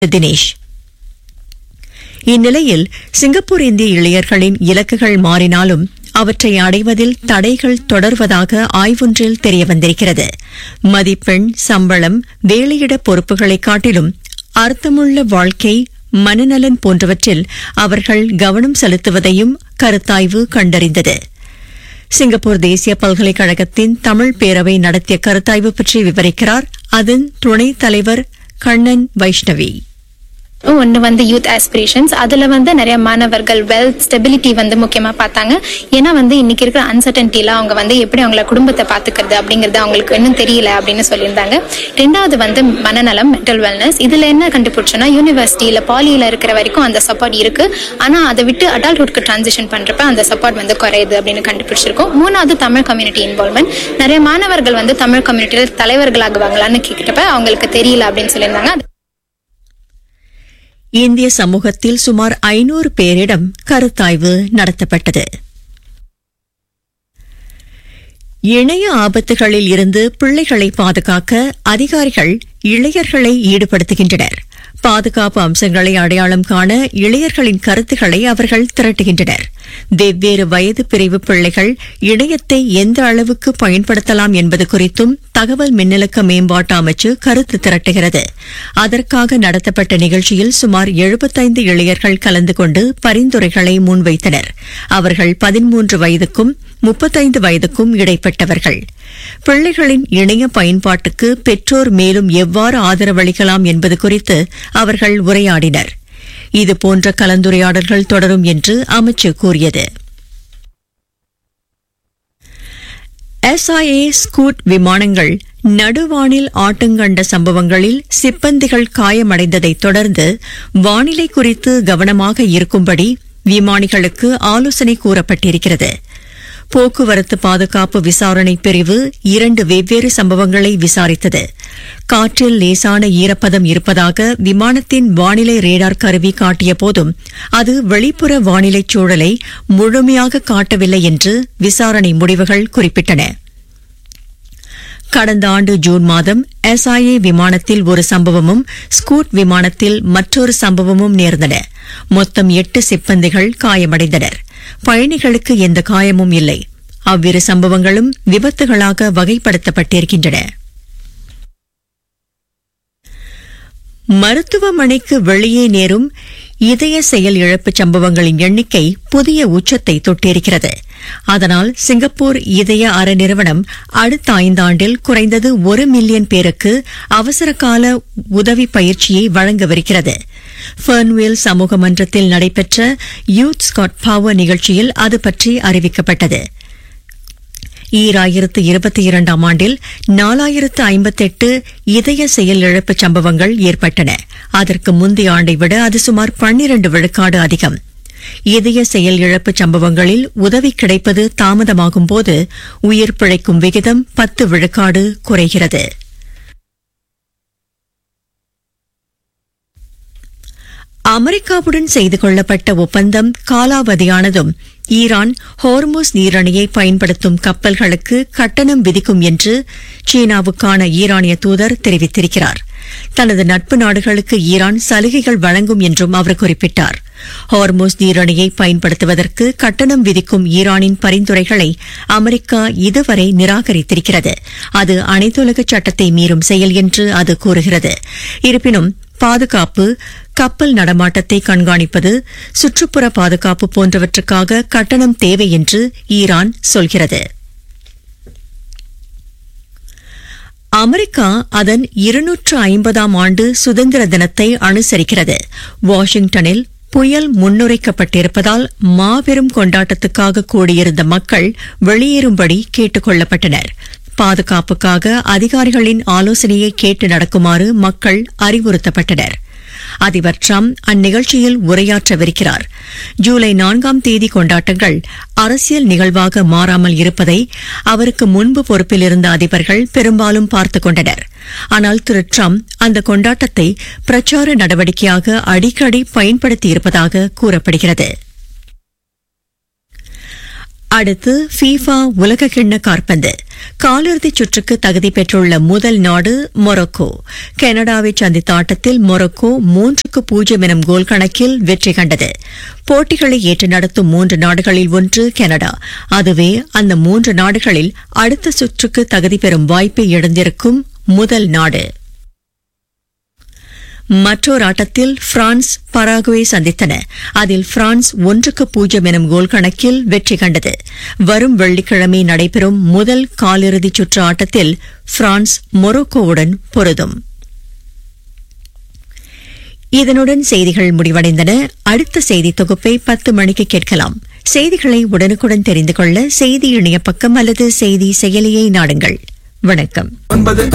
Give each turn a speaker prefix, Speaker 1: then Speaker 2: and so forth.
Speaker 1: தினேஷ் இந்நிலையில் சிங்கப்பூர் இந்திய இளையர்களின் இலக்குகள் மாறினாலும் அவற்றை அடைவதில் தடைகள் தொடர்வதாக ஆய்வொன்றில் தெரியவந்திருக்கிறது மதிப்பெண் சம்பளம் வேலையிட பொறுப்புகளை காட்டிலும் அர்த்தமுள்ள வாழ்க்கை மனநலன் போன்றவற்றில் அவர்கள் கவனம் செலுத்துவதையும் கருத்தாய்வு கண்டறிந்தது சிங்கப்பூர் தேசிய பல்கலைக்கழகத்தின் தமிழ் பேரவை நடத்திய கருத்தாய்வு பற்றி விவரிக்கிறார் அதன் துணைத் தலைவர் கண்ணன் வைஷ்ணவி
Speaker 2: ஒன்று வந்து யூத் ஆஸ்பிரேஷன்ஸ் அதில் வந்து நிறைய மாணவர்கள் வெல்த் ஸ்டெபிலிட்டி வந்து முக்கியமாக பார்த்தாங்க ஏன்னா வந்து இன்னைக்கு இருக்கிற அன்சர்டன்ட்டியில் அவங்க வந்து எப்படி அவங்கள குடும்பத்தை பார்த்துக்கிறது அப்படிங்கிறது அவங்களுக்கு இன்னும் தெரியல அப்படின்னு சொல்லியிருந்தாங்க ரெண்டாவது வந்து மனநலம் மென்டல் வெல்னஸ் இதில் என்ன கண்டுபிடிச்சோன்னா யூனிவர்சிட்டியில் பாலியில் இருக்கிற வரைக்கும் அந்த சப்போர்ட் இருக்கு ஆனால் அதை விட்டு அடல்ட்ஹுட்க்கு ட்ரான்சிஷன் பண்ணுறப்ப அந்த சப்போர்ட் வந்து குறையுது அப்படின்னு கண்டுபிடிச்சிருக்கோம் மூணாவது தமிழ் கம்யூனிட்டி இன்வால்மெண்ட் நிறைய மாணவர்கள் வந்து தமிழ் கம்யூனிட்டியில் தலைவர்களாகுவாங்களான்னு கேட்கிட்டப்ப அவங்களுக்கு தெரியல அப்படின்னு சொல்லியிருந்தாங்க
Speaker 1: இந்திய சமூகத்தில் சுமார் ஐநூறு பேரிடம் கருத்தாய்வு நடத்தப்பட்டது இணைய ஆபத்துகளில் இருந்து பிள்ளைகளை பாதுகாக்க அதிகாரிகள் இளையர்களை ஈடுபடுத்துகின்றனர் பாதுகாப்பு அம்சங்களை அடையாளம் காண இளையர்களின் கருத்துக்களை அவர்கள் திரட்டுகின்றனர் வெவ்வேறு வயது பிரிவு பிள்ளைகள் இணையத்தை எந்த அளவுக்கு பயன்படுத்தலாம் என்பது குறித்தும் தகவல் மின்னலுக்க மேம்பாட்டு அமைச்சு கருத்து திரட்டுகிறது அதற்காக நடத்தப்பட்ட நிகழ்ச்சியில் சுமார் எழுபத்தைந்து இளையர்கள் கலந்து கொண்டு பரிந்துரைகளை முன்வைத்தனர் அவர்கள் பதிமூன்று வயதுக்கும் முப்பத்தைந்து வயதுக்கும் இடைப்பட்டவர்கள் பிள்ளைகளின் இணைய பயன்பாட்டுக்கு பெற்றோர் மேலும் எவ்வாறு ஆதரவளிக்கலாம் என்பது குறித்து அவர்கள் உரையாடினர் இதுபோன்ற கலந்துரையாடல்கள் தொடரும் என்று அமைச்சு கூறியது எஸ்ஐஏ ஸ்கூட் விமானங்கள் நடுவானில் ஆட்டங்கண்ட சம்பவங்களில் சிப்பந்திகள் காயமடைந்ததைத் தொடர்ந்து வானிலை குறித்து கவனமாக இருக்கும்படி விமானிகளுக்கு ஆலோசனை கூறப்பட்டிருக்கிறது போக்குவரத்து பாதுகாப்பு விசாரணை பிரிவு இரண்டு வெவ்வேறு சம்பவங்களை விசாரித்தது காற்றில் லேசான ஈரப்பதம் இருப்பதாக விமானத்தின் வானிலை ரேடார் கருவி காட்டிய போதும் அது வெளிப்புற வானிலை சூழலை முழுமையாக காட்டவில்லை என்று விசாரணை முடிவுகள் குறிப்பிட்டன கடந்த ஆண்டு ஜூன் மாதம் எஸ்ஐஏ விமானத்தில் ஒரு சம்பவமும் ஸ்கூட் விமானத்தில் மற்றொரு சம்பவமும் நேர்ந்தன மொத்தம் எட்டு சிப்பந்திகள் காயமடைந்தனர் பயணிகளுக்கு எந்த காயமும் இல்லை அவ்விரு சம்பவங்களும் விபத்துகளாக வகைப்படுத்தப்பட்டிருக்கின்றன மருத்துவமனைக்கு வெளியே நேரும் இதய செயல் இழப்பு சம்பவங்களின் எண்ணிக்கை புதிய உச்சத்தை தொட்டிருக்கிறது அதனால் சிங்கப்பூர் இதய அற நிறுவனம் அடுத்த ஐந்தாண்டில் குறைந்தது ஒரு மில்லியன் பேருக்கு அவசரகால உதவி பயிற்சியை வழங்கவிருக்கிறது ஃபர்ன்வேல் சமூக மன்றத்தில் நடைபெற்ற யூத் ஸ்காட் பவர் நிகழ்ச்சியில் அது பற்றி அறிவிக்கப்பட்டது ஈராயிரத்து இருபத்தி இரண்டாம் ஆண்டில் நாலாயிரத்து ஐம்பத்தெட்டு இதய செயல் இழப்பு சம்பவங்கள் ஏற்பட்டன அதற்கு முந்தைய ஆண்டை விட அது சுமார் பன்னிரண்டு விழுக்காடு அதிகம் இதய செயல் இழப்பு சம்பவங்களில் உதவி கிடைப்பது தாமதமாகும் போது உயிர் பிழைக்கும் விகிதம் பத்து விழுக்காடு குறைகிறது அமெரிக்காவுடன் செய்து கொள்ளப்பட்ட ஒப்பந்தம் காலாவதியானதும் ஈரான் ஹோர்முஸ் நீரணையை பயன்படுத்தும் கப்பல்களுக்கு கட்டணம் விதிக்கும் என்று சீனாவுக்கான ஈரானிய தூதர் தெரிவித்திருக்கிறார் தனது நட்பு நாடுகளுக்கு ஈரான் சலுகைகள் வழங்கும் என்றும் அவர் குறிப்பிட்டார் ஹார்மோஸ் நீரணையை பயன்படுத்துவதற்கு கட்டணம் விதிக்கும் ஈரானின் பரிந்துரைகளை அமெரிக்கா இதுவரை நிராகரித்திருக்கிறது அது அனைத்துலக சட்டத்தை மீறும் செயல் என்று அது கூறுகிறது இருப்பினும் பாதுகாப்பு கப்பல் நடமாட்டத்தை கண்காணிப்பது சுற்றுப்புற பாதுகாப்பு போன்றவற்றுக்காக கட்டணம் தேவை என்று ஈரான் சொல்கிறது அமெரிக்கா அதன் இருநூற்று ஐம்பதாம் ஆண்டு சுதந்திர தினத்தை அனுசரிக்கிறது வாஷிங்டனில் புயல் முன்னுரைக்கப்பட்டிருப்பதால் மாபெரும் கொண்டாட்டத்துக்காக கூடியிருந்த மக்கள் வெளியேறும்படி கேட்டுக் கொள்ளப்பட்டனர் பாதுகாப்புக்காக அதிகாரிகளின் ஆலோசனையை கேட்டு நடக்குமாறு மக்கள் அறிவுறுத்தப்பட்டனர் அதிபர் ட்ரம்ப் அந்நிகழ்ச்சியில் உரையாற்றவிருக்கிறார் ஜூலை நான்காம் தேதி கொண்டாட்டங்கள் அரசியல் நிகழ்வாக மாறாமல் இருப்பதை அவருக்கு முன்பு பொறுப்பில் இருந்த அதிபர்கள் பெரும்பாலும் பார்த்துக் கொண்டனர் ஆனால் திரு ட்ரம்ப் அந்த கொண்டாட்டத்தை பிரச்சார நடவடிக்கையாக அடிக்கடி பயன்படுத்தியிருப்பதாக கூறப்படுகிறது அடுத்து ஃபீஃபா உலகக்கிண்ண காற்பந்து காலிறுதிச் சுற்றுக்கு தகுதி பெற்றுள்ள முதல் நாடு மொரோக்கோ கனடாவை சந்தித்த ஆட்டத்தில் மொரோக்கோ மூன்றுக்கு பூஜ்ஜியம் எனும் கோல் கணக்கில் வெற்றி கண்டது போட்டிகளை ஏற்று நடத்தும் மூன்று நாடுகளில் ஒன்று கனடா அதுவே அந்த மூன்று நாடுகளில் அடுத்த சுற்றுக்கு தகுதி பெறும் வாய்ப்பை இழந்திருக்கும் முதல் நாடு மற்றொரு ஆட்டத்தில் பிரான்ஸ் பராகுவே சந்தித்தன அதில் பிரான்ஸ் ஒன்றுக்கு பூஜ்ஜியம் எனும் கோல் கணக்கில் வெற்றி கண்டது வரும் வெள்ளிக்கிழமை நடைபெறும் முதல் காலிறுதிச் சுற்று ஆட்டத்தில் பிரான்ஸ் மொரோக்கோவுடன் பொருதும் இதனுடன் செய்திகள் முடிவடைந்தன அடுத்த செய்தி தொகுப்பை பத்து மணிக்கு கேட்கலாம் செய்திகளை உடனுக்குடன் தெரிந்து கொள்ள செய்தி இணைய பக்கம் அல்லது செய்தி செயலியை நாடுங்கள் வணக்கம்
Speaker 3: ஒன்பது